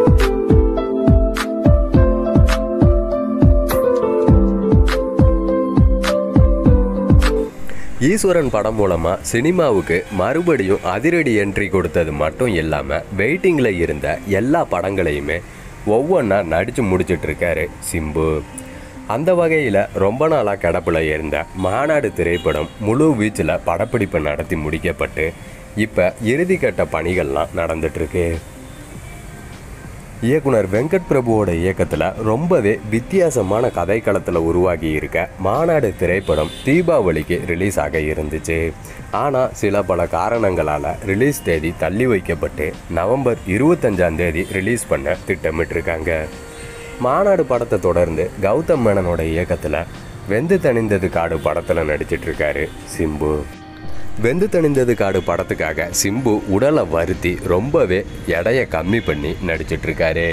ஈஸ்வரன் படம் மூலமா சினிமாவுக்கு மறுபடியும் அதிரடி என்ட்ரி கொடுத்தது மட்டும் இல்லாம வெயிட்டிங்ல இருந்த எல்லா படங்களையுமே ஒவ்வொன்றா நடிச்சு முடிச்சிட்டு இருக்காரு சிம்பு அந்த வகையில் ரொம்ப நாளாக கிடப்பில் இருந்த மாநாடு திரைப்படம் முழு வீச்சில் படப்பிடிப்பு நடத்தி முடிக்கப்பட்டு இப்போ இறுதிக்கட்ட பணிகள்லாம் நடந்துட்டுருக்கு இயக்குனர் வெங்கட் பிரபுவோட இயக்கத்தில் ரொம்பவே வித்தியாசமான கதைக்களத்தில் உருவாகி இருக்க மாநாடு திரைப்படம் தீபாவளிக்கு ரிலீஸ் ஆக இருந்துச்சு ஆனால் சில பல காரணங்களால் ரிலீஸ் தேதி தள்ளி வைக்கப்பட்டு நவம்பர் இருபத்தஞ்சாம் தேதி ரிலீஸ் பண்ண திட்டமிட்டிருக்காங்க மாநாடு படத்தை தொடர்ந்து கௌதம் மேனனோட இயக்கத்தில் வெந்து தணிந்தது காடு படத்தில் நடிச்சிட்டு இருக்காரு சிம்பு வெந்து தணிந்தது காடு படத்துக்காக சிம்பு உடலை வருத்தி ரொம்பவே எடையை கம்மி பண்ணி நடிச்சிட்டு இருக்காரு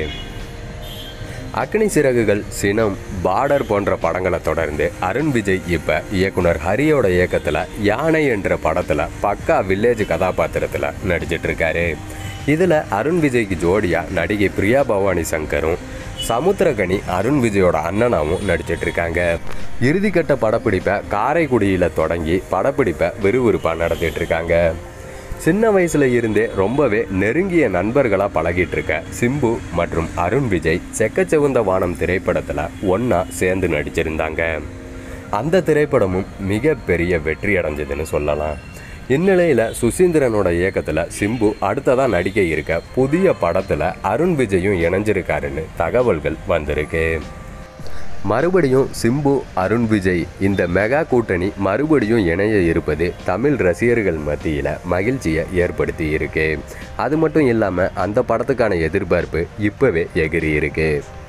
அக்னி சிறகுகள் சினம் பார்டர் போன்ற படங்களை தொடர்ந்து அருண் விஜய் இப்போ இயக்குனர் ஹரியோட இயக்கத்தில் யானை என்ற படத்தில் பக்கா வில்லேஜ் கதாபாத்திரத்தில் நடிச்சிட்டு இருக்காரு இதில் அருண் விஜய்க்கு ஜோடியாக நடிகை பிரியா பவானி சங்கரும் சமுத்திரகனி அருண் விஜயோட அண்ணனாவும் நடிச்சிட்டு இருக்காங்க இறுதிக்கட்ட படப்பிடிப்பை காரைக்குடியில் தொடங்கி படப்பிடிப்பை விறுவிறுப்பாக நடத்திட்டு இருக்காங்க சின்ன வயசுல இருந்தே ரொம்பவே நெருங்கிய நண்பர்களாக பழகிட்டு இருக்க சிம்பு மற்றும் அருண் விஜய் செக்கச்செவந்த வானம் திரைப்படத்தில் ஒன்றா சேர்ந்து நடிச்சிருந்தாங்க அந்த திரைப்படமும் மிகப்பெரிய வெற்றி அடைஞ்சதுன்னு சொல்லலாம் இந்நிலையில் சுசீந்திரனோட இயக்கத்தில் சிம்பு அடுத்ததாக நடிக்க இருக்க புதிய படத்தில் அருண் விஜயும் இணைஞ்சிருக்காருன்னு தகவல்கள் வந்திருக்கு மறுபடியும் சிம்பு அருண் விஜய் இந்த மெகா கூட்டணி மறுபடியும் இணைய இருப்பது தமிழ் ரசிகர்கள் மத்தியில் மகிழ்ச்சியை ஏற்படுத்தி இருக்கு அது மட்டும் இல்லாமல் அந்த படத்துக்கான எதிர்பார்ப்பு இப்போவே எகிரி இருக்கு